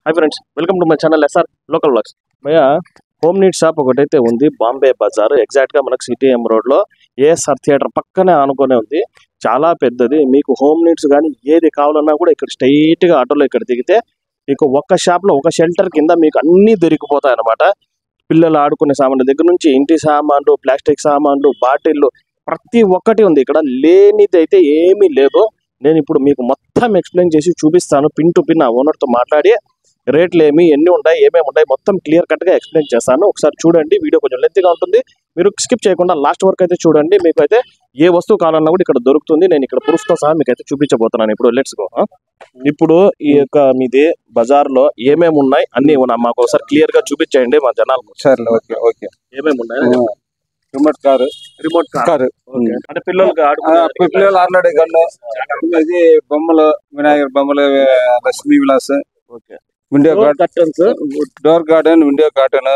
High friends welcome to my channel SR local blogs భయ home need shop ఒకటైతే ఉంది Bombay Bazaar exact గా మనకు సిటీఎం రోడ్ లో ఏఎస్ఆర్ థియేటర్ పక్కనే ఆనుకునే ఉంది చాలా పెద్దది మీకు హోమ్ నీడ్స్ కానీ ఏది కావాలన్నా కూడా ఇక్కడ స్ట్రైట్ గా ఆటోలో ఇక్కడ దిగితే మీకు ఒక్క షాప్ లో ఒక షెల్టర్ కింద మీకు అన్ని దొరికిపోతాయి అన్నమాట పిల్లలు ఆడుకునే సామాన్ల దగ్గర నుంచి ఇంటి సామాన్లు ప్లాస్టిక్ సామాన్లు బాటిల్లు ప్రతి ఒక్కటి ఉంది ఇక్కడ లేనిది అయితే ఏమీ లేదు నేను ఇప్పుడు మీకు మొత్తం ఎక్స్ప్లెయిన్ చేసి చూపిస్తాను పిన్ టు పిన్ ఆ ఓనర్తో మాట్లాడి రేట్లు ఏమి ఎన్ని ఉంటాయి ఏమేమి ఉంటాయి మొత్తం క్లియర్ కట్ గా ఎక్స్ప్లెయిన్ చేస్తాను ఒకసారి చూడండి వీడియో కొంచెం లెంత్ ఉంటుంది మీరు స్కిప్ చేయకుండా లాస్ట్ వరకు అయితే చూడండి మీకు అయితే ఏ వస్తువు కావాలన్నా కూడా ఇక్కడ దొరుకుతుంది నేను ఇక్కడ ప్రూఫ్ తో సహా మీకు అయితే చూపించబోతున్నాను ఇప్పుడు లెట్స్ గో ఇప్పుడు ఈ యొక్క మీది బజార్ లో ఏమేమి ఉన్నాయి అన్ని ఉన్నాయి మాకు ఒకసారి క్లియర్ గా చూపించేయండి మా జనాలకు సరే ఓకే ఓకే ఏమేమి ఉన్నాయి remote car remote car car అంటే పిల్లలకి ఆ, ఆడుకునే పిల్లలు ఆల్రెడీ గన్ను ఇది బొమ్మలు వినాయకుడు బొమ్మలు Lakshmi Vilas okay window door garden curtains door garden window garden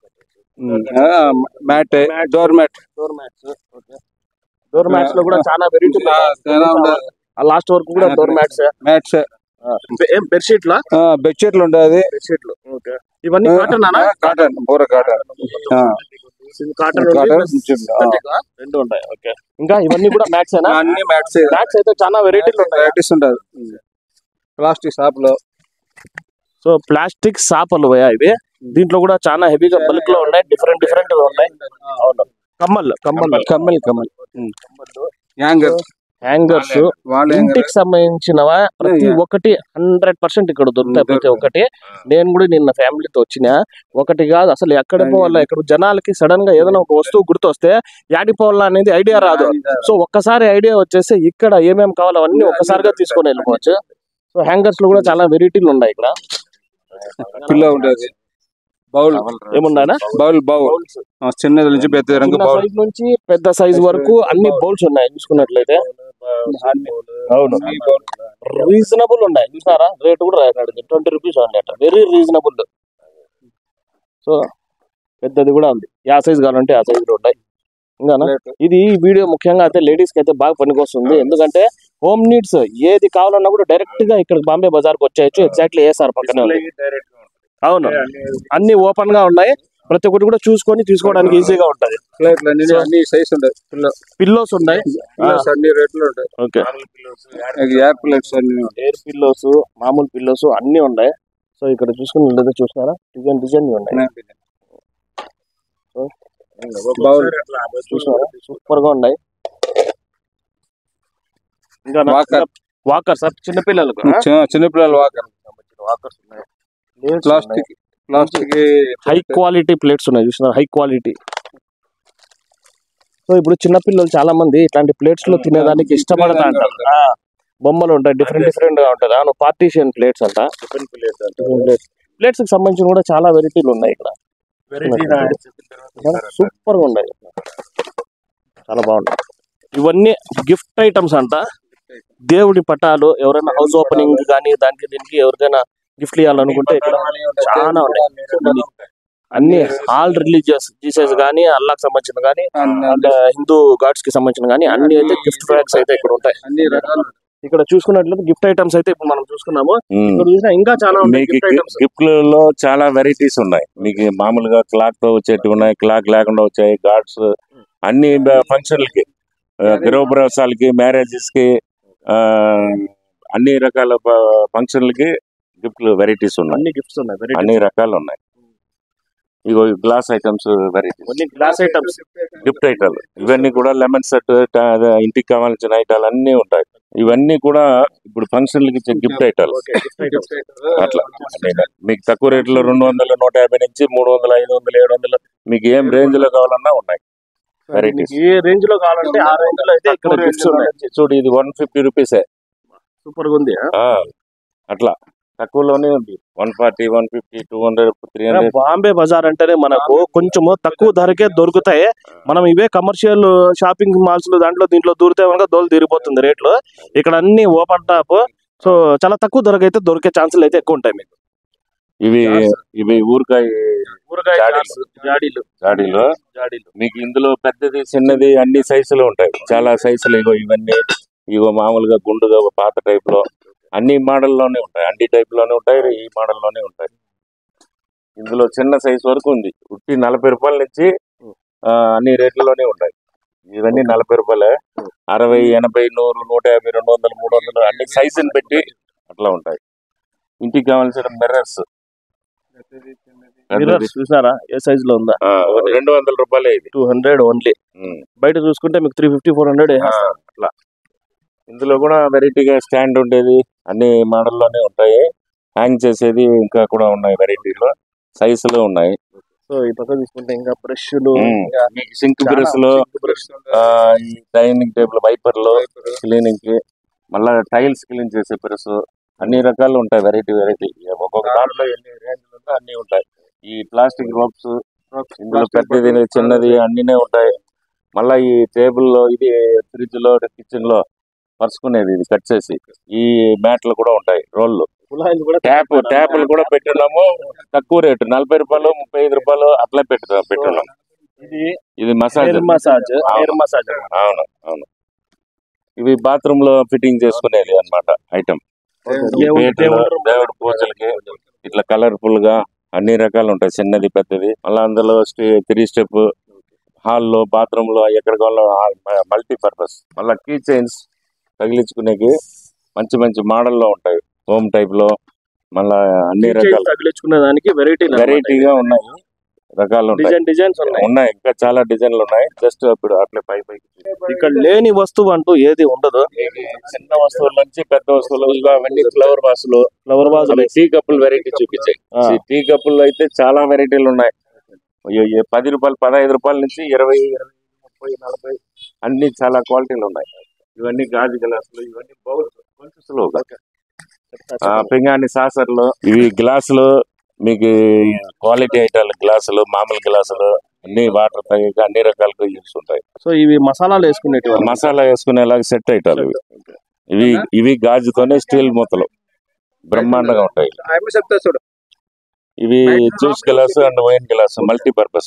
mat door mat door mats okay door mats లో కూడా చాలా వెరైటీ లాస్ట్ వరకు కూడా డోర్ మ్యాట్స్ మ్యాట్స్ ఏం బెడ్షీట్ లా బెడ్షీట్లు ఉండేది బెడ్షీట్ లు ఓకే ఇవన్నీ కాటన్ అనా కాటన్ బూర కాటన్ కాటన్ కాటన్ రెండు ఉంటాయి ఓకే ఇంకా ఇవన్నీ కూడా మ్యాట్స్ ఏనా అన్ని మ్యాట్స్ మ్యాట్స్ అయితే చాలా వెరైటీలు ఉంటాయి వెరైటీస్ ఉండదు ప్లాస్టిక్ షాప్ లో సో ప్లాస్టిక్ సాపలు పోయా ఇవి దీంట్లో కూడా చాలా హెవీగా బల్క్ లో ఉన్నాయి డిఫరెంట్ డిఫరెంట్ గా ఉన్నాయి అవును కమ్మల్ కమ్మల్ కమ్మల్ కమ్మల్ యాంగర్ హ్యాంగర్స్ వాళ్ళ ఇంటికి సంబంధించినవా ప్రతి Yeah. ఒక్కటి హండ్రెడ్ పర్సెంట్ ఇక్కడ దొరుకుతాయి ప్రతి దొరుకుతాయి. ఒక్కటి నేను కూడా నిన్న ఫ్యామిలీతో వచ్చిన ఒకటి కాదు అసలు ఎక్కడ పోవాలా ఇక్కడ జనాలకి సడన్ గా ఏదైనా ఒక వస్తువు గుర్తొస్తే యాడి పోవాలా అనేది ఐడియా రాదు సో ఒక్కసారి ఐడియా వచ్చేసి ఇక్కడ ఏమేమి కావాలో అవన్నీ ఒక్కసారిగా తీసుకొని వెళ్ళిపోవచ్చు సో హ్యాంగర్స్ లో కూడా చాలా వెరైటీలు ఉన్నాయి ఇక్కడ పిల్ల ఉండేది బౌల్ ఏమున్నాయనా బౌల్ బౌల్ ఆ, చిన్నది నుంచి పెద్ద రంగు చిన్న బౌల్ సైజ్ నుంచి పెద్ద సైజ్ వరకు అన్ని బౌల్స్ ఉన్నాయి చూసుకున్నట్లయితే అవును రీజనబుల్ ఉన్నాయి చూసారా రేట్ కూడా రాయకండి ట్వంటీ రూపీస్ ఓన్లీ అట వెరీ రీజనబుల్ సో పెద్దది కూడా ఉంది యా సైజ్ కావాలంటే ఆ సైజ్ ఉంటాయి ఇంకా ఇది ఈ వీడియో ముఖ్యంగా అయితే లేడీస్ కి అయితే బాగా పనికొస్తుంది ఎందుకంటే హోమ్ నీడ్స్ ఏది కావాలన్నా కూడా డైరెక్ట్ గా ఇక్కడ బాంబే బజార్ కి వచ్చేయచ్చు ఎగ్జాక్ట్లీ ఏ సార్ పక్కనే ఉంది అవును అన్ని ఓపెన్ గా ఉన్నాయి ప్రతి ఒక్కటి కూడా చూసుకొని తీసుకోవడానికి ఈజీగా ఉంటది ప్లేట్లు అన్ని అన్ని సైజ్ ఉంటాయి పిల్ల పిల్లోస్ ఉన్నాయి పిల్లర్స్ అన్ని రేట్లు ఉంటాయి ఓకే ఎయిర్ ప్లేట్స్ అన్ని ఉంటాయి. ఎయిర్ పిల్లోస్ మామూలు పిల్లోస్ అన్ని ఉన్నాయి సో ఇక్కడ చూసుకున్నట్లయితే చూసినారా డిజైన్ డిజైన్ ఉన్నాయి బౌల్ చూసినారా సూపర్ గా ఉన్నాయి ఇంకా Walker. వాకర్ సార్ చిన్న పిల్లలకు చిన్న- చిన్నపిల్లల వాకర్ వాకర్స్ ఉన్నాయి plastic plastic high quality plates ఉన్నాయి చూసినారా హై క్వాలిటీ సో ఇప్పుడు చిన్న పిల్లలు చాలా మంది ఇట్లాంటి ప్లేట్స్ లో తినేదానికి ఇష్టపడతా అంటారు ఆ, బొమ్మలు ఉంటాయి డిఫరెంట్ డిఫరెంట్ గా ఉంటుంది అవును పార్టీషియన్ ప్లేట్స్ అంట ప్లేట్స్ కి సంబంధించిన కూడా చాలా వెరైటీలు ఉన్నాయి ఇక్కడ సూపర్ గా ఉన్నాయి చాలా బాగున్నాయి ఇవన్నీ గిఫ్ట్ ఐటమ్స్ అంట దేవుడి పటాలు ఎవరైనా హౌస్ ఓపెనింగ్ కానీ దానికి దీనికి ఎవరికైనా గిఫ్ట్ ఇవ్వాలనుకుంటే ఇక్కడ చాలా ఉన్నాయి అన్ని ఆల్ రిలీజియస్ జీసస్ కానీ అల్లాకి సంబంధించిన కానీ అండ్ హిందూ గాడ్స్ కి సంబంధించిన కానీ అన్ని అయితే గిఫ్ట్ బ్యాగ్స్ అయితే ఇక్కడ ఉంటాయి అన్ని రకాలు ఇక్కడ చూసుకున్నట్లయితే గిఫ్ట్ ఐటమ్స్ అయితే ఇప్పుడు మనం చూసుకున్నాము ఇక్కడ చూసినా ఇంకా చాలా ఉన్నాయి మీకు గిఫ్ట్ ఐటమ్స్ గిఫ్ట్లలో చాలా వెరైటీస్ ఉన్నాయి మీకు మామూలుగా క్లాక్ తో వచ్చేటివి ఉన్నాయి క్లాక్ లేకుండా వచ్చాయి గార్డ్స్ అన్ని ఫంక్షన్లకి గృహప్రవేశాలకి మ్యారేజెస్ కి ఆ, అన్ని రకాల ఫంక్షన్లకి గిఫ్ట్లు వెరైటీస్ ఉన్నాయి అన్ని గిఫ్ట్స్ ఉన్నాయి వెరైటీ అన్ని రకాలు ఉన్నాయి ఇగో గ్లాస్ ఐటమ్స్ వెరైటీస్ అన్ని గ్లాస్ ఐటమ్స్ గిఫ్ట్ ఐటాలు ఇవన్నీ కూడా లెమన్ సెట్ ఇంటికి కావాల్సిన ఐటాలు అన్ని ఉంటాయి ఇవన్నీ కూడా ఇప్పుడు ఫంక్షన్లకి ఇచ్చే గిఫ్ట్ ఐటాలు ఓకే గిఫ్ట్ ఐటమ్స్ అట్లా నేను మీకు తక్కువ రేట్లో రెండు వందలు నూట యాభై నుంచి మూడు వందలు ఐదు వందలు ఏడు వందలు మీకు ఏం రేంజ్ లో కావాలన్నా ఉన్నాయి వెరైటీస్ ఏ రేంజ్ లో కావాలంటే ఆ రేంజ్ లో అయితే ఇక్కడ గిఫ్ట్స్ ఉన్నాయి చూడు ఇది వన్ ఫిఫ్టీ రూపీసే సూపర్ గా ఉంది ఆ, అట్లా తక్కువలోనే ఉంది one forty one fifty two hundred three hundred Bombay Bazaar అంటేనే మనకు కొంచెము తక్కువ ధరకే దొరుకుతాయి మనం ఇవే కమర్షియల్ షాపింగ్ మాల్స్ లో దాంట్లో దీంట్లో దూరితే కనుక దోలు తీరిపోతుంది రేట్లు ఇక్కడ అన్ని ఓపెన్ టాప్ సో చాలా తక్కువ ధరకు అయితే దొరికే ఛాన్సులు అయితే ఎక్కువ ఉంటాయి మీకు ఇవి ఇవి ఊరకాయ ఊరగాయ జాడీలు. జార్స్, జాడీలు జాడీలు జాడీలు మీకు ఇందులో పెద్దది చిన్నది అన్ని సైజులు ఉంటాయి చాలా సైజులు ఇగో ఇవన్నీ ఇగో మామూలుగా గుండుగా పాత టైప్ లో అన్ని మోడల్లోనే ఉంటాయి అన్ని టైప్ లోనే ఉంటాయి ఈ మోడల్లోనే ఉంటాయి ఇందులో చిన్న సైజ్ వరకు ఉంది ఉట్టి నలభై రూపాయల నుంచి ఆ, అన్ని రేట్లలోనే ఉంటాయి ఇవన్నీ నలభై రూపాయలే అరవై ఎనభై నూరు నూట యాభై రెండు వందలు మూడు వందలు అన్ని సైజుని పెట్టి అట్లా ఉంటాయి ఇంటికి కావాల్సిన మిర్రర్స్ మిర్రర్స్ చూసారా ఏ సైజ్ లో ఉందా రెండు వందల రూపాయలే ఇది టూ హండ్రెడ్ ఓన్లీ ఉమ్. బయట చూసుకుంటే మీకు త్రీ ఫిఫ్టీ ఫోర్ హండ్రెడ్ ఆ, అట్లా ఇందులో కూడా వెరైటీగా స్టాండ్ ఉండేది అన్ని మోడల్లోనే ఉంటాయి హ్యాంగ్ చేసేది ఇంకా కూడా ఉన్నాయి వెరైటీలో సైజులో ఉన్నాయి సో ఈ పక్క చూసుకుంటే ఇంకా బ్రష్లు ఉమ్. మీకు సింక్ బ్రష్ లో ఆ, ఈ డైనింగ్ టేబుల్ వైపర్ లో క్లీనింగ్ కి మళ్ళా టైల్స్ క్లీన్ చేసే బ్రష్ అన్ని రకాలు ఉంటాయి వెరైటీ వెరైటీ ఒక్కొక్క దాంట్లో ఎన్ని రేంజ్ ఉందో అన్ని ఉంటాయి ఈ ప్లాస్టిక్ రోప్స్ ఇందులో పెద్దది చిన్నది అన్నినే ఉంటాయి మళ్ళా ఈ టేబుల్ లో ఇది ఫ్రిడ్జ్ లో కిచెన్ లో పరుచుకునేది ఇది కట్ చేసి ఈ మ్యాట్లు కూడా ఉంటాయి రోళ్ళు కుళాయిలు కూడా ట్యాప్ ట్యాపులు కూడా పెట్టున్నాము తక్కువ రేటు నలభై రూపాయలు ముప్పై ఐదు రూపాయలు అట్లా పెట్టు పెట్టున్నాం ఇది ఇది massage hair massage hair massage అవును అవును ఇవి బాత్రూమ్ లో ఫిట్టింగ్ చేసుకునేది అన్నమాట ఐటమ్ దేవుడు దేవుడు పూజలకి ఇట్లా కలర్ఫుల్ గా అన్ని రకాలు ఉంటాయి చిన్నది పెద్దది మళ్ళీ అందులో త్రీ స్టెప్ హాల్లో బాత్రూమ్ లో ఎక్కడ కావాలో మల్టీ పర్పస్ మళ్ళీ కీ చైన్స్ తగిలించుకునేకి మంచి మంచి మోడల్లో ఉంటాయి హోమ్ టైప్ లో మళ్ళా అన్ని రకాలు తగిలించుకునే దానికి వెరైటీ వెరైటీగా ఉన్నాయి రకాలు ఉంటాయి డిజైన్ డిజైన్స్ ఉన్నాయి ఉన్నాయి ఇంకా చాలా డిజైన్లు ఉన్నాయి జస్ట్ అప్పుడు అట్లే పై పైకి ఇక్కడ లేని వస్తువు అంటూ ఏది ఉండదు చిన్న వస్తువుల నుంచి పెద్ద వస్తువులు ఇదిగో అవన్నీ ఫ్లవర్ వాసులు ఫ్లవర్ వాజ్ టీ కప్పులు వెరైటీ చూపించాయి ఆ. ఈ టీ కప్పులు అయితే చాలా వెరైటీలు ఉన్నాయి అయ్యో, ఏ పది రూపాయలు పదహైదు రూపాయల నుంచి ఇరవై ఇరవై ముప్పై నలభై అన్ని చాలా క్వాలిటీలు ఉన్నాయి ఇవన్నీ గాజు గ్లాసులు ఇవన్నీ బౌల్స్ గొలుసులు పింగాణి సాసర్లు ఇవి గ్లాసులు మీకు క్వాలిటీ ఐటాలు గ్లాసులు మామూలు గ్లాసులు అన్ని వాటర్ తగ్గ అన్ని రకాలుగా యూస్ ఉంటాయి సో ఇవి మసాలాలు వేసుకునేటివి మసాలా వేసుకునేలాగా సెట్ ఐటాలు ఇవి ఇవి ఇవి గాజుతోనే స్టీల్ మూతలు బ్రహ్మాండంగా ఉంటాయి చెప్తా చూడు ఇవి juice glass and wine glass multipurpose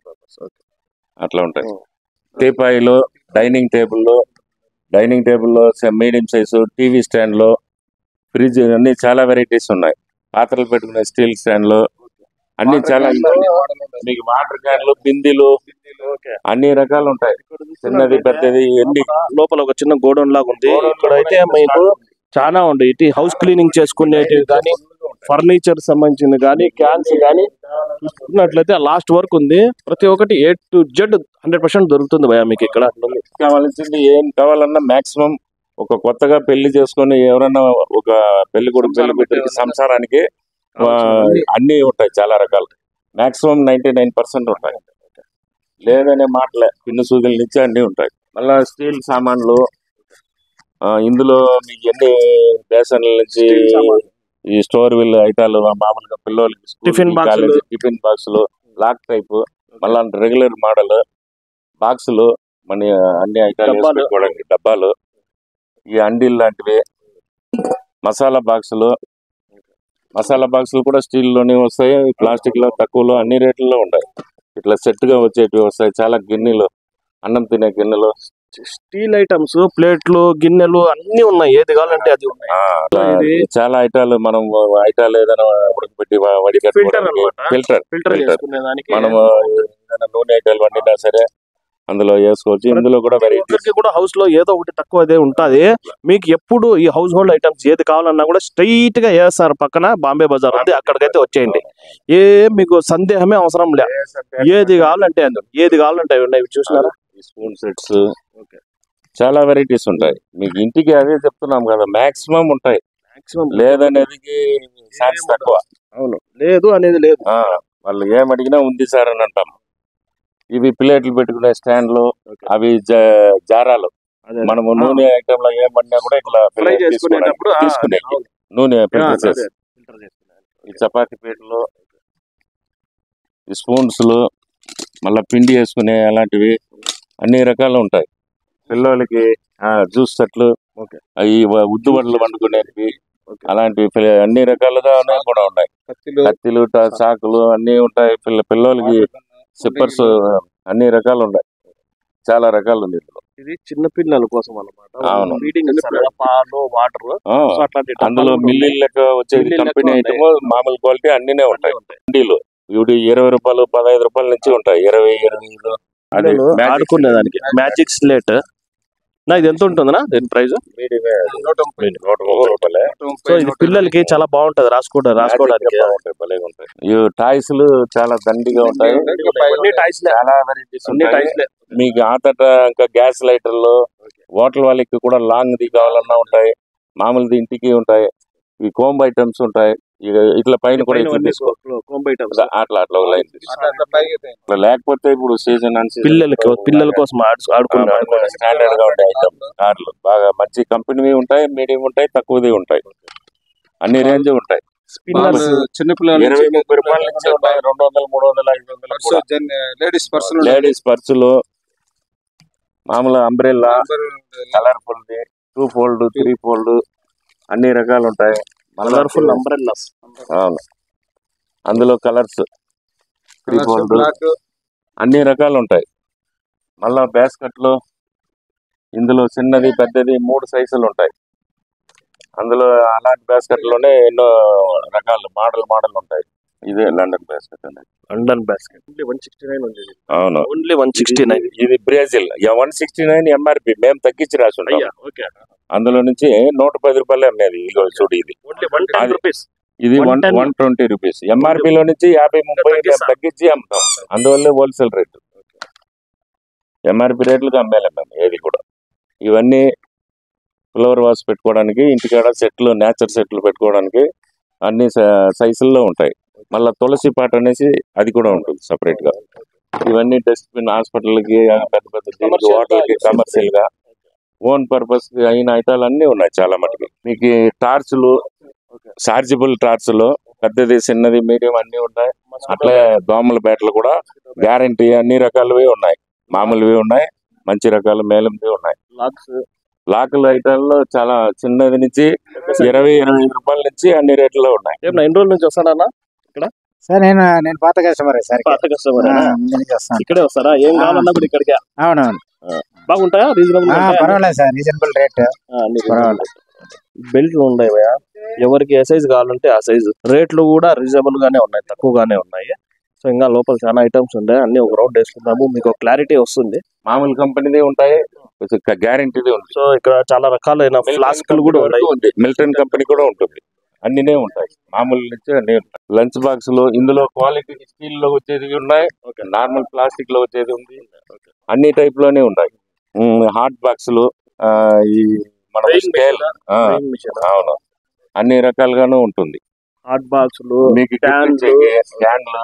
అట్లా ఉంటాయి టీపాయిలు డైనింగ్ టేబుల్ డైనింగ్ టేబుల్లో మీడియం సైజు టీవీ స్టాండ్ లో ఫ్రిడ్జ్ అన్ని చాలా వెరైటీస్ ఉన్నాయి పాత్రలు పెట్టుకునే స్టీల్ స్టాండ్ లో అన్ని చాలా మీకు వాటర్ క్యాన్లు బిందెలు అన్ని రకాలు ఉంటాయి చిన్నది పెద్దది ఎన్ని లోపల ఒక చిన్న గోడౌన్ లాగా ఉంది ఇక్కడ అయితే మీకు చాలా ఉంది ఇటు హౌస్ క్లీనింగ్ చేసుకునేటివి కానీ ఫర్నిచర్ సంబంధించింది కానీ క్యాన్స్ కానీ చూసుకున్నట్లయితే లాస్ట్ వర్క్ ఉంది ప్రతి ఒక్కటి A to Z hundred percent దొరుకుతుంది భయ మీకు ఇక్కడ కావాల్సింది ఏం కావాలన్నా మాక్సిమం ఒక కొత్తగా పెళ్లి చేసుకొని ఎవరైనా ఒక పెళ్లి కొడుకు పెళ్లి కూతురికి సంసారానికి ఆ, అన్ని ఉంటాయి చాలా రకాలు మాక్సిమం నైన్టీ నైన్ పర్సెంట్ ఉంటాయి లేదనే మాటలే పిన్ను సూదుల నుంచి అన్ని ఉంటాయి మళ్ళా స్టీల్ సామాన్లు ఆ, ఇందులో మీకు ఎన్ని బేసన్ల నుంచి Steel సామాన్లు. ఈ స్టోర్ విల్ ఐటాలు మామూలుగా పిల్లలకి school Tiffin కి, box లు. college కి టిఫిన్ బాక్సులు లాక్ టైప్ మళ్ళా రెగ్యులర్ మోడల్ బాక్సులు మన అన్ని ఐటాలు డబ్బాలు. పెట్టుకోవడానికి డబ్బాలు ఈ అండీలు లాంటివి మసాలా బాక్సులు మసాలా బాక్సులు కూడా స్టీల్ లోనే వస్తాయి ప్లాస్టిక్ లో తక్కువలో అన్ని రేట్లలో ఉంటాయి ఇట్లా సెట్ గా వచ్చేటివి వస్తాయి చాలా గిన్నెలు అన్నం తినే గిన్నెలు స్టీల్ ఐటమ్స్ ప్లేట్లు గిన్నెలు అన్ని ఉన్నాయి ఏది కావాలంటే అది ఉన్నాయి ఆ, ఇది- చాలా ఐటాలు మనం ఐటాలు ఏదైనా ఉడకబెట్టి ఫిల్టర్ వడిగట్టుకోవడానికి అన్నమాట ఫిల్టర్ ఫిల్టర్ Filter. చేసుకునే దానికి మనము ఏదైనా నూనె ఐటాలు వండినా సరే అందులో వేసుకోవచ్చు ఇందులో కూడా వెరైటీస్ ఒక్కరికి కూడా హౌస్ లో ఏదో ఒకటి తక్కువ అదే ఉంటది మీకు ఎప్పుడు ఈ హౌస్ హోల్డ్ ఐటమ్స్ ఏది కావాలన్నా కూడా స్ట్రైట్ గా ఏఎస్ఆర్ పక్కన బాంబే బజార్ ఉంది అక్కడికైతే వచ్చేయండి ఏ మీకు సందేహమే అవసరం లే ఏది కావాలంటే అది ఏది కావాలంటే అవి ఉన్నాయి ఇవి చూసినారా స్పూన్ సెట్స్ చాలా వెరైటీస్ ఉంటాయి మీకు ఇంటికి అదే చెప్తున్నాం కదా మాక్సిమం ఉంటాయి మాక్సిమం లేదనేది ఛాన్స్ తక్కువ అవును లేదు అనేది లేదు ఆ, వాళ్ళు ఏం అడిగినా ఉంది సార్ అని అంటాం ఇవి ప్లేట్లు పెట్టుకునే స్టాండ్లు అవి జ- జారాలు అదే. మనము ఆ. నూనె ఐటమ్ లో ఏమన్నా కూడా ఇట్లా ఫ్రై తీసుకోవడానికి- చేసుకునేటప్పుడు ఆ, తీసుకునే అవును. నూనె ఆ, ఫిల్టర్ అదే. చేసి ఫిల్టర్ చేసుకునేది. ఈ చపాతీ పీటలు ఈ స్పూన్స్లు మళ్ళీ పిండి వేసుకునే అలాంటివి అన్ని రకాలు ఉంటాయి పిల్లలకి ఆ, జ్యూస్ సెట్లు ఓకే. అవి ఉద్దు వడలు వండుకునేవి ఓకే. అలాంటివి పిల్ల- అన్ని రకాలుగా ఉన్నాయి కూడా ఉన్నాయి కత్తిలు కత్తిలు ట- చాకులు అన్ని ఉంటాయి పిల్ల పిల్లలకి సిప్పర్స్ అన్ని రకాలు ఉన్నాయి చాలా రకాలు ఉంది ఇందులో ఇది చిన్న పిల్లల కోసం అన్నమాట అవును. ఫీడింగ్ ఇస్తారు కదా, పాలు వాటర్ ఆ, సో అట్లాంటి అందులో డబ్బాలు కూడా మిల్లీలు లెక్క వచ్చేది మిల్లీలు లెక్క కంపెనీ ఉంటాయి. ఐటమ్ మామూలు క్వాలిటీ అన్నినే ఉంటాయి ఉంటాయి. కుండీలు ఇవి ఇరవై రూపాయలు పదహైదు రూపాయల నుంచి ఉంటాయి ఇరవై ఇరవై ఐదు అది పిల్లలు magic ఆడుకునేదానికి మ్యాజిక్ స్లేట్ నా ఇది ఎంత ఉంటుందనా దీని ప్రైస్ మీడియమే అది. నూట ముప్పై నూట ముప్పై రూపాయలే నూట ముప్పై, సో ఇది నూట పిల్లలకి చాలా బాగుంటది రాసుకోవడం రాసుకోవడానికి Magic గా బాగుంటాయి, భలేగా ఉంటాయి ఇవి టాయ్స్ లు చాలా దండిగా ఉంటాయి ఇంకా పై అన్ని టాయ్స్ చాలా వెరైటీస్ అన్ని ఉంటాయి టాయ్స్ మీకు ఆతట ఇంకా గ్యాస్ లైటర్లు హోటల్ వాళ్ళకి కూడా లాంగ్ ది కావాలన్నా ఉంటాయి మామూలుది ఇంటికి ఉంటాయి ఈ కోంబ్ ఐటమ్స్ ఉంటాయి ఇక ఇట్లా పైన కూడా ఇట్లా తీసుకో అట్లా అట్లా ఒక లైన్ తీసుకో. అట్లా అంత పైకి అయితే. ఇట్లా లేకపోతే ఇప్పుడు సీజన్ అని పిల్లలకి పిల్లల కోసం ఆడు- ఆడుకునే స్టాండర్డ్ గా ఉండే ఐటమ్ కార్లు బాగా మంచి కంపెనీ ఉంటాయి మీడియం ఉంటాయి తక్కువది ఉంటాయి అన్ని రేంజ్ ఉంటాయి స్పిన్నర్స్ వాళ్ళు చిన్నపిల్లల నుంచి ఇరవై ముప్పై రూపాయల నుంచి ఉంటాయి రెండు వందలు మూడు వందలు ఐదు వందలు పర్సు, జన్- లేడీస్ పర్సన్ లేడీస్ పర్సులు మామూలు umbrella colourful the two fold three fold అన్ని రకాలు ఉంటాయి కలర్ఫుల్ అంబ్రెల్లాస్ అవును అందులో కలర్స్ త్రీ ఫోల్డ్ బ్లాక్ అన్ని రకాలు ఉంటాయి మళ్ళా basket లో ఇందులో చిన్నది పెద్దది మూడు సైజులు ఉంటాయి అందులో అలాంటి basket లోనే ఎన్నో రకాలు మోడల్ మోడల్ ఉంటాయి ఇదే లండన్ బాస్కెట్ అనేది London basket only one sixty nine ఉంది అవును ఓన్లీ వన్ సిక్స్టీ నైన్ ఇది Brazil one sixty nine MRP మేము తగ్గించి రాసి ఉంటాం అయ్యా ఓకే అందులో నుంచి నూట పది రూపాయలు అమ్మేది ఇదిగో చూడు ఇది ఓన్లీ వన్ టెన్ అది- రూపీస్ ఇది one 110 one twenty rupees MRP లో నుంచి యాభై ముప్పై మేము తగ్గిస్తాం. తగ్గించి అమ్ముతాం అందువల్లే హోల్సేల్ రేటు ఎంఆర్పి రేట్లకు అమ్మేలేం మేము ఏది కూడా ఇవన్నీ ఫ్లవర్ వాస్ పెట్టుకోవడానికి ఇంటికాడ సెట్లు నేచర్ సెట్లు పెట్టుకోవడానికి అన్ని స- సైజుల్లో ఉంటాయి మళ్ళీ తులసి పాట అనేసి అది కూడా ఉంటుంది సపరేట్ గా ఇవన్నీ డస్ట్బిన్ హాస్పిటల్కి పెద్ద పెద్ద దీనికి Commercial వాటర్కి గా కమర్షియల్ గా ఓన్ పర్పస్ అయిన ఐటాలు అన్నీ ఉన్నాయి చాలా మటుకు మీకు టార్చ్లు చార్జబుల్ టార్చ్లు పెద్దది చిన్నది మీడియం అన్ని ఉన్నాయి అట్లే దోమల బ్యాట్లు కూడా గ్యారంటీ అన్ని రకాలవి ఉన్నాయి మామూలువి ఉన్నాయి మంచి రకాల మేలంవి ఉన్నాయి లాక్స్ లాకుల ఐటాల్లో చాలా చిన్నది నుంచి ఇరవై ఇరవై ఐదు రూపాయల నుంచి అన్ని రేట్లలో ఉన్నాయి ఏం ఎన్ని రోజుల నుంచి వస్తానన్నా సార్ నేను నేను పాత కస్టమర్ సార్ పాత కస్టమర్ వస్తాను ఇక్కడే వస్తారా ఏం కావాలన్నా కూడా ఇక్కడికి అవునవును బాగుంటాయా రీజనబుల్ ఆ, పర్వాలేదు సార్ రీజనబుల్ రేట్ పర్వాలేదు. బెల్ట్లు ఉన్నాయి భయ్యా ఎవరికి ఏ సైజ్ కావాలంటే ఆ సైజు రేట్లు కూడా రీజనబుల్ గానే ఉన్నాయి తక్కువగానే ఉన్నాయి సో ఇంకా లోపల చాలా ఐటమ్స్ ఉన్నాయి అన్ని ఒక రౌండ్ వేసుకుందాము మీకు క్లారిటీ వస్తుంది మామూలు కంపెనీది ఉంటాయి గ్యారంటీది ఉంది సో ఇక్కడ చాలా రకాలైన ఫ్లాస్క్లు కూడా ఉన్నాయి ఉంది మిల్టన్ కంపెనీ కూడా ఉంటుంది అన్నినే ఉంటాయి మామూలు నుంచి అన్ని ఉంటాయి లంచ్ బాక్స్ లో ఇందులో క్వాలిటీ స్టీల్ లో వచ్చేది ఉన్నాయి నార్మల్ ప్లాస్టిక్ లో వచ్చేది ఉంది అన్ని టైప్ లోనే ఉంటాయి హాట్ బాక్సులు ఆ, ఈ మన Weighing స్కేల్ Weighing machine, అవును అన్ని రకాలుగాను ఉంటుంది హాట్ బాక్స్లు మీకు Stand లు. స్టాండ్లు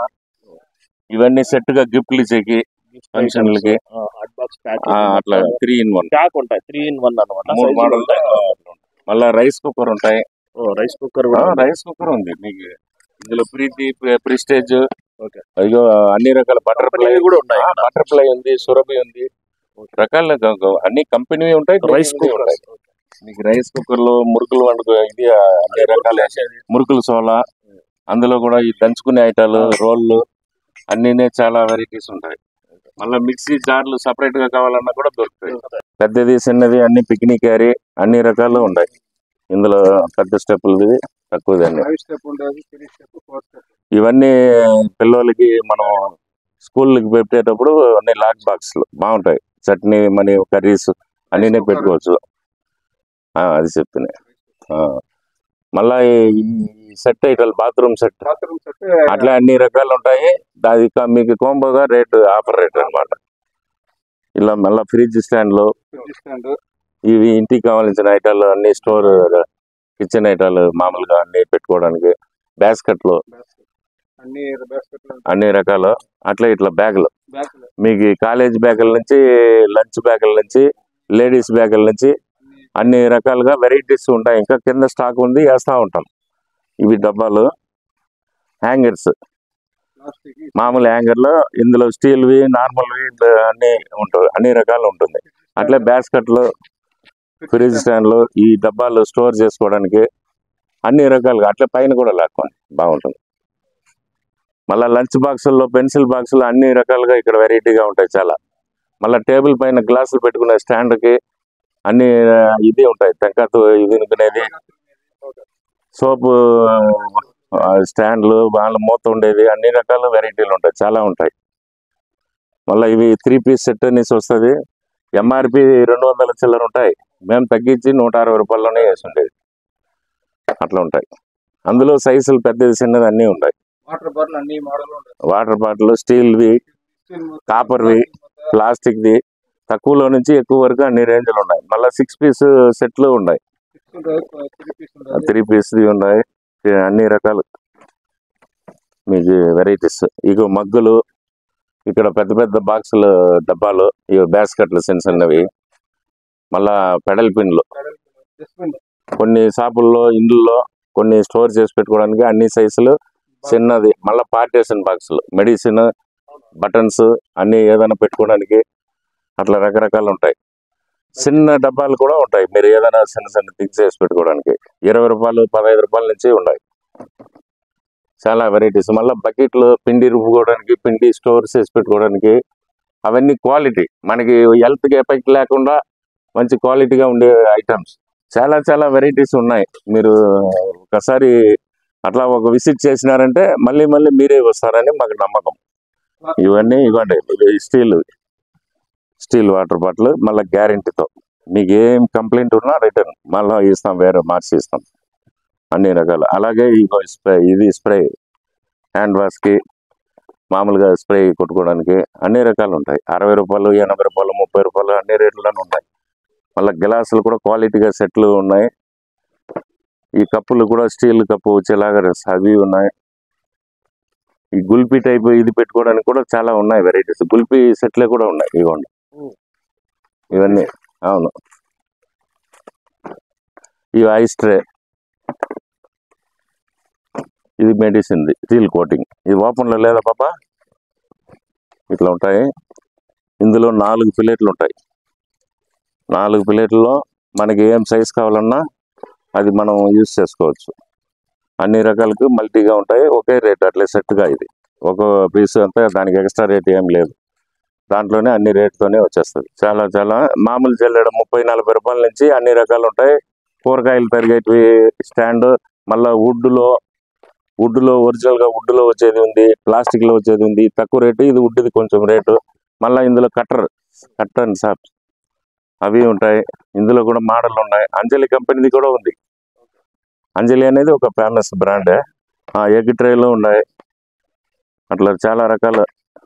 ఇవన్నీ సెట్ గా గిఫ్ట్లు ఇచ్చేకి Function లకి. హాట్ బాక్స్ ప్యాక్ ఆ, అట్లా త్రీ ఇన్ వన్ ప్యాక్ ఉంటాయి త్రీ ఇన్ వన్ అనమాట మూడు మోడల్ మళ్ళా రైస్ కుక్కర్ ఉంటాయి రైస్ కుక్కర్ ఆ, రైస్ కుక్కర్ ఉంది మీకు ఇందులో ప్రీతి ప్రిస్టేజ్ Okay. అయ్యో అన్ని రకాల బటర్ఫ్లై కూడా ఉన్నాయి ఇక్కడ. బటర్ఫ్లై ఉంది సురభి ఉంది రకాల గ- గ- అన్ని కంపెనీ ఉంటాయి రైస్ company కుక్కర్ ఉంటాయి మీకు రైస్ కుక్కర్ లో మురుకులు వండుకో ఇది ఆ, అన్ని రకాల మురుకులు సోలా అందులో కూడా ఈ దంచుకునే ఐటాలు రోళ్ళు అన్ని చాలా వెరైటీస్ ఉంటాయి మళ్ళీ మిక్సీ జార్లు సపరేట్ గా కావాలన్నా కూడా దొరుకుతాయి పెద్దది చిన్నది అన్ని పిక్నిక్ క్యారీ అన్ని రకాలు ఉన్నాయి ఇందులో పెద్ద స్టెప్పులది తక్కువది అన్ని ఫైవ్ స్టెప్ ఉండేది త్రీ స్టెప్ ఫోర్ స్టెప్ ఇవన్నీ పిల్లలకి మనం స్కూల్కి పెట్టేటప్పుడు అన్ని లాక్ బాక్స్లు బాగుంటాయి చట్నీ మనీ కర్రీస్ అన్నీ పెట్టుకోవచ్చు ఆ, అది చెప్తున్నాయి ఆ. మళ్ళా ఈ సెట్ ఐటల్ బాత్రూమ్ సెట్ బాత్రూమ్ సెట్ అట్లా అన్ని రకాలు ఉంటాయి అది కా- మీకు కోంబోగా రేట్ ఆఫర్ రేట్ అన్నమాట ఇలా మళ్ళీ ఫ్రిడ్జ్ స్టాండ్లు స్టాండ్ ఇవి ఇంటికి కావాల్సిన ఐటాలు అన్ని స్టోర్ కిచెన్ ఐటాలు మామూలుగా అన్ని పెట్టుకోవడానికి బాస్కెట్లు అన్ని బాస్కెట్లు అన్ని రకాలు అట్లా ఇట్లా బ్యాగులు బ్యాగ్ మీకు కాలేజ్ బ్యాగుల నుంచి లంచ్ బ్యాగుల నుంచి లేడీస్ బ్యాగుల నుంచి అన్ని రకాలుగా వెరైటీస్ ఉంటాయి ఇంకా కింద స్టాక్ ఉంది వేస్తూ ఉంటాం ఇవి డబ్బాలు హ్యాంగర్స్ ప్లాస్టిక్ మామూలు హ్యాంగర్లు ఇందులో స్టీల్వి నార్మల్వి అన్ని ఉంటాయి అన్ని రకాలు ఉంటుంది అట్లే బాస్కెట్లు ఫ్రిడ్జ్ స్టాండ్లు ఈ డబ్బాలు స్టోర్ చేసుకోవడానికి అన్ని రకాలుగా అట్లే పైన కూడా లాక్కోండి బాగుంటుంది మళ్ళీ లంచ్ బాక్సుల్లో పెన్సిల్ బాక్సులు అన్ని రకాలుగా ఇక్కడ వెరైటీగా ఉంటాయి చాలా మళ్ళీ టేబుల్ పైన గ్లాసులు పెట్టుకునే స్టాండ్కి అన్ని ఆ, ఇది ఉంటాయి తెంకాతో ఇది అనుకునేది సోపు ఆ, స్టాండ్లు వాళ్ళ మూత ఉండేది అన్ని రకాల వెరైటీలు ఉంటాయి చాలా ఉంటాయి మళ్ళీ ఇవి త్రీ పీస్ సెట్ అనేసి వస్తుంది ఎంఆర్పి రెండు వందల చిల్లర ఉంటాయి మేము తగ్గించి నూట అరవై రూపాయల్లోనే వేసి ఉండేది అట్లా ఉంటాయి అందులో సైజులు పెద్దది చిన్నది అన్నీ ఉంటాయి వాటర్ బాటిల్ అన్ని మోడల్ ఉంటాయి వాటర్ బాటిల్ స్టీల్వి కాపర్వి ప్లాస్టిక్ది తక్కువలో నుంచి ఎక్కువ వరకు అన్ని రేంజ్లు ఉన్నాయి మళ్ళీ సిక్స్ పీస్ సెట్లు ఉన్నాయి త్రీ పీస్ది ఉన్నాయి ఇక అన్ని రకాలు మీకు వెరైటీస్ ఇక మగ్గులు ఇక్కడ పెద్ద పెద్ద బాక్సులు డబ్బాలు ఇవి బాస్కెట్లు చిన్న చిన్నవి మళ్ళా పెడల్ పిన్లు కొన్ని షాపుల్లో ఇండ్లలో కొన్ని స్టోర్ చేసి పెట్టుకోవడానికి అన్ని సైజులు చిన్నది మళ్ళీ పార్టేషన్ బాక్సులు మెడిసిన్ బటన్స్ అన్ని ఏదైనా పెట్టుకోవడానికి అట్లా రకరకాలు ఉంటాయి చిన్న డబ్బాలు కూడా ఉంటాయి మీరు ఏదైనా చిన్న చిన్న థింగ్స్ చేసి పెట్టుకోవడానికి ఇరవై రూపాయలు పదహైదు రూపాయల నుంచి ఉన్నాయి చాలా వెరైటీస్ మళ్ళీ బకెట్లు పిండి రుబ్బుకోవడానికి పిండి స్టోర్స్ చేసి పెట్టుకోవడానికి అవన్నీ క్వాలిటీ మనకి హెల్త్కి ఎఫెక్ట్ లేకుండా మంచి క్వాలిటీగా ఉండే ఐటమ్స్ చాలా చాలా వెరైటీస్ ఉన్నాయి మీరు ఒకసారి అట్లా ఒక విజిట్ చేసినారంటే మళ్ళీ మళ్ళీ మీరే వస్తారని మాకు నమ్మకం ఇవన్నీ ఇవ్వండి స్టీల్ స్టీల్ వాటర్ బాటిల్ మళ్ళీ గ్యారంటీతో మీకు ఏం కంప్లైంట్ ఉన్నా రిటర్న్ మళ్ళీ ఇస్తాం వేరే మార్చి ఇస్తాం అన్ని రకాలు అలాగే ఇంకో స్ప్రే ఇది స్ప్రే హ్యాండ్ వాష్కి మామూలుగా స్ప్రే కొట్టుకోవడానికి అన్ని రకాలు ఉంటాయి అరవై రూపాయలు ఎనభై రూపాయలు ముప్పై రూపాయలు అన్ని రేట్లోనే ఉన్నాయి మళ్ళీ గ్లాసులు కూడా క్వాలిటీగా సెట్లు ఉన్నాయి ఈ కప్పులు కూడా స్టీల్ కప్పు వచ్చేలాగా అవి ఉన్నాయి ఈ గుల్పి టైప్ ఇది పెట్టుకోవడానికి కూడా చాలా ఉన్నాయి వెరైటీస్ గుల్పి సెట్లే కూడా ఉన్నాయి ఇవ్వండి ఇవన్నీ అవును ఇవి ఐస్ ట్రే ఇది మెడిసిన్ స్టీల్ కోటింగ్ ఇది ఓపెన్లో లేదా పాప ఇట్లా ఉంటాయి ఇందులో నాలుగు ప్లేట్లు ఉంటాయి నాలుగు ప్లేట్లలో మనకి ఏం సైజ్ కావాలన్నా అది మనం యూస్ చేసుకోవచ్చు అన్ని రకాలకు మల్టీగా ఉంటాయి ఒకే రేట్ అట్లే సెట్గా ఇది ఒక పీస్ అంతా దానికి ఎక్స్ట్రా రేట్ ఏం లేదు దాంట్లోనే అన్ని రేట్తోనే వచ్చేస్తుంది చాలా చాలా మామూలు జల్లెడ ముప్పై నలభై రూపాయల నుంచి అన్ని రకాలు ఉంటాయి కూరగాయలు తరిగేటివి స్టాండ్ మళ్ళీ వుడ్లో వుడ్లో ఒరిజినల్గా వుడ్లో వచ్చేది ఉంది ప్లాస్టిక్లో వచ్చేది ఉంది తక్కువ రేటు ఇది వుడ్ది కొంచెం రేటు మళ్ళీ ఇందులో కట్టర్ కట్టర్ అండ్ షాప్ అవి ఉంటాయి ఇందులో కూడా మోడల్ ఉన్నాయి అంజలి కంపెనీది కూడా ఉంది అంజలి అనేది ఒక ఫేమస్ బ్రాండే ఆ ఎగ్ ట్రేలో ఉన్నాయి అట్లా చాలా రకాల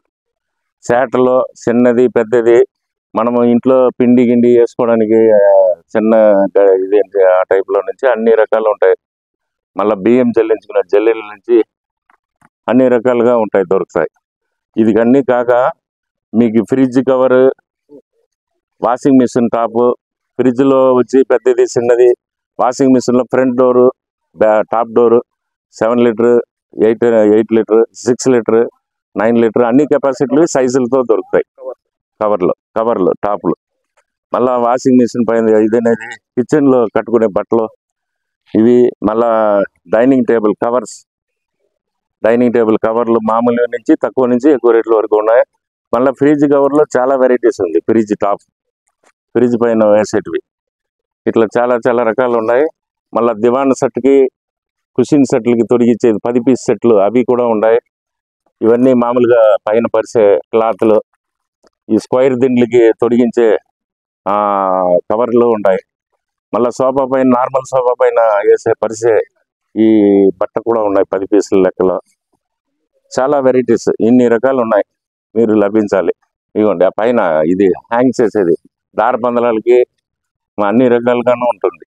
శాటలో చిన్నది పెద్దది మనము ఇంట్లో పిండి గిండి వేసుకోవడానికి ఆ, చిన్న గ- ఇది ఏంటి ఆ టైప్లో నుంచి అన్ని రకాలు ఉంటాయి మళ్ళీ బియ్యం జల్లించుకునే జల్లెల నుంచి అన్ని రకాలుగా ఉంటాయి దొరుకుతాయి ఇది అన్నీ కాక మీకు fridge cover washing machine top ఫ్రిడ్జ్లో వచ్చి పెద్దది చిన్నది వాషింగ్ మిషన్లో front door top door seven litre eight eight litre six litre nine litre అన్ని కెపాసిటీలు సైజులతో దొరుకుతాయి కవర్లు కవర్లు టాప్లు మళ్ళా వాషింగ్ మిషన్ పైన ఇదనేది కిచెన్లో కట్టుకునే బట్టలు ఇవి మళ్ళా dining table covers dining table కవర్లు మామూలు నుంచి తక్కువ నుంచి ఎక్కువ రేట్ల వరకు ఉన్నాయి మళ్ళీ ఫ్రిడ్జ్ కవర్లో చాలా వెరైటీస్ ఉంది ఫ్రిడ్జ్ టాప్ ఫ్రిడ్జ్ పైన వేసేటివి ఇట్లా చాలా చాలా రకాలు ఉన్నాయి మళ్ళీ దివాన్ సెట్కి కుషిన్ సెట్లకి తొడిగించేది పది పీస్ సెట్లు అవి కూడా ఉన్నాయి ఇవన్నీ మామూలుగా పైన పరిచే క్లాత్లు ఈ స్క్వైర్ దిండ్లకి తొడిగించే ఆ, కవర్లు ఉంటాయి మళ్ళీ సోఫా పైన నార్మల్ సోఫా పైన వేసే పరిచే ఈ బట్ట కూడా ఉన్నాయి పది పీసుల లెక్కలో చాలా వెరైటీస్ ఇన్ని రకాలు ఉన్నాయి మీరు లభించాలి ఇదిగోండి ఆ పైన ఇది హ్యాంగ్ చేసేది దార పందలాలకి అన్ని రకాలుగాను ఉంటుంది